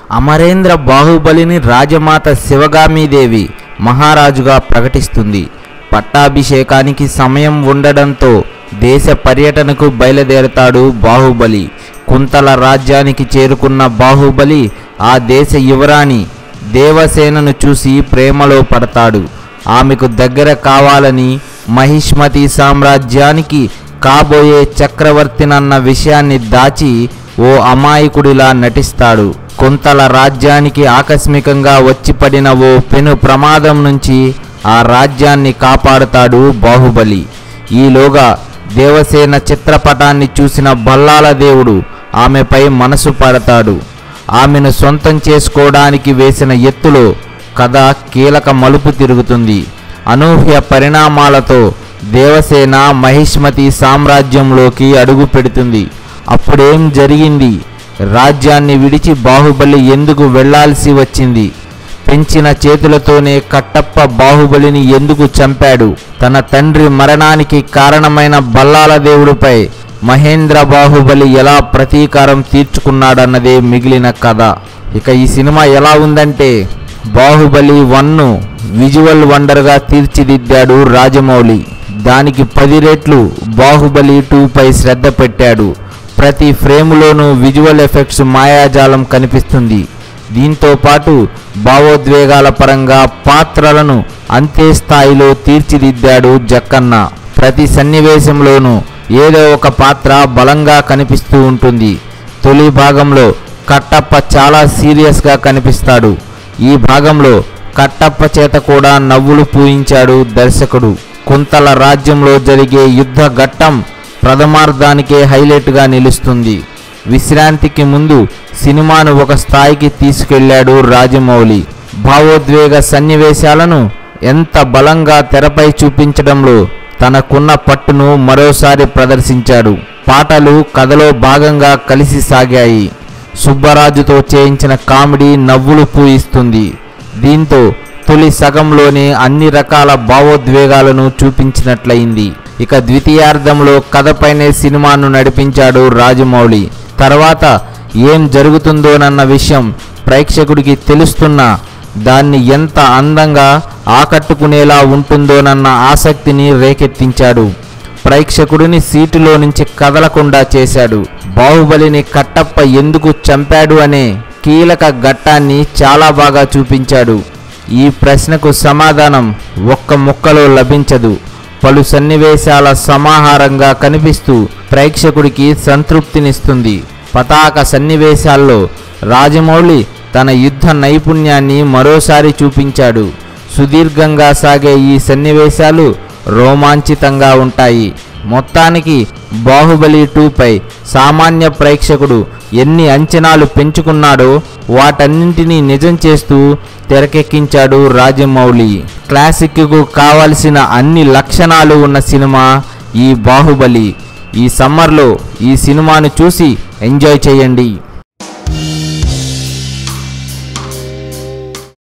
అమరేంద్ర బాహుబలిని రాజమాత శివగామీదేవి మహారాజుగా ప్రకటిస్తుంది పట్టాభిషేకానికి సమయం ఉండడంతో దేశ పర్యటనకు బయలుదేరతాడు బాహుబలి కుంతల రాజ్యానికి చేరుకున్న బాహుబలి ఆ దేశ యువరాణి దేవసేనను చూసి ప్రేమలో పడతాడు ఆమెకు దగ్గర కావాలని మహిష్మతి సామ్రాజ్యానికి కాబోయే చక్రవర్తినన్న విషయాన్ని దాచి ఓ అమాయకుడిలా నటిస్తాడు కుంతల రాజ్యానికి ఆకస్మికంగా వచ్చి పడిన ఓ పెను ప్రమాదం నుంచి ఆ రాజ్యాన్ని కాపాడుతాడు బాహుబలి ఈలోగా దేవసేన చిత్రపటాన్ని చూసిన బల్లాల దేవుడు ఆమెపై మనసు పడతాడు ఆమెను సొంతం చేసుకోవడానికి వేసిన ఎత్తులో కథ కీలక మలుపు తిరుగుతుంది అనూహ్య పరిణామాలతో దేవసేన మహిష్మతి సామ్రాజ్యంలోకి అడుగు పెడుతుంది అప్పుడేం జరిగింది రాజ్యాన్ని విడిచి బాహుబలి ఎందుకు వెళ్ళాల్సి వచ్చింది పెంచిన చేతులతోనే కట్టప్ప బాహుబలిని ఎందుకు చంపాడు తన తండ్రి మరణానికి కారణమైన బల్లాల దేవుడిపై మహేంద్ర బాహుబలి ఎలా ప్రతీకారం తీర్చుకున్నాడన్నదే మిగిలిన కథ ఇక ఈ సినిమా ఎలా ఉందంటే బాహుబలి వన్ను విజువల్ వండర్గా తీర్చిదిద్దాడు రాజమౌళి దానికి పది రెట్లు బాహుబలి టూపై శ్రద్ధ పెట్టాడు ప్రతి ఫ్రేములోనూ విజువల్ ఎఫెక్ట్స్ మాయాజాలం కనిపిస్తుంది దీంతో పాటు భావోద్వేగాల పరంగా పాత్రలను అంతే స్థాయిలో తీర్చిదిద్దాడు జక్కన్న ప్రతి సన్నివేశంలోనూ ఏదో ఒక పాత్ర బలంగా కనిపిస్తూ ఉంటుంది తొలి భాగంలో కట్టప్ప చాలా సీరియస్గా కనిపిస్తాడు ఈ భాగంలో కట్టప్ప చేత కూడా నవ్వులు పూయించాడు దర్శకుడు కుంతల రాజ్యంలో జరిగే యుద్ధ ఘట్టం ప్రథమార్థానికే హైలైట్గా నిలుస్తుంది విశ్రాంతికి ముందు సినిమాను ఒక స్థాయికి తీసుకెళ్లాడు రాజమౌళి భావోద్వేగ సన్నివేశాలను ఎంత బలంగా తెరపై చూపించడంలో తనకున్న పట్టును మరోసారి ప్రదర్శించాడు పాటలు కథలో భాగంగా కలిసి సాగాయి సుబ్బరాజుతో చేయించిన కామెడీ నవ్వులు పూయిస్తుంది దీంతో తొలి సగంలోనే అన్ని రకాల భావోద్వేగాలను చూపించినట్లయింది ఇక ద్వితీయార్థంలో కథపైనే సినిమాను నడిపించాడు రాజమౌళి తర్వాత ఏం జరుగుతుందోనన్న విషయం ప్రేక్షకుడికి తెలుస్తున్నా దాన్ని ఎంత అందంగా ఆకట్టుకునేలా ఉంటుందోనన్న ఆసక్తిని రేకెత్తించాడు ప్రేక్షకుడిని సీటులో నుంచి కదలకుండా చేశాడు బాహుబలిని కట్టప్ప ఎందుకు చంపాడు అనే కీలక ఘట్టాన్ని చాలా బాగా చూపించాడు ఈ ప్రశ్నకు సమాధానం ఒక్క ముక్కలో లభించదు పలు సన్నివేశాల సమాహారంగా కనిపిస్తూ ప్రేక్షకుడికి సంతృప్తినిస్తుంది పతాక సన్నివేశాల్లో రాజమౌళి తన యుద్ధ నైపుణ్యాన్ని మరోసారి చూపించాడు సుదీర్ఘంగా సాగే ఈ సన్నివేశాలు రోమాంచితంగా ఉంటాయి మొత్తానికి బాహుబలి టూపై సామాన్య ప్రేక్షకుడు ఎన్ని అంచనాలు పెంచుకున్నాడో వాటన్నింటినీ నిజం చేస్తూ తెరకెక్కించాడు రాజమౌళి క్లాసిక్కు కావలసిన అన్ని లక్షణాలు ఉన్న సినిమా ఈ బాహుబలి ఈ సమ్మర్లో ఈ సినిమాను చూసి ఎంజాయ్ చేయండి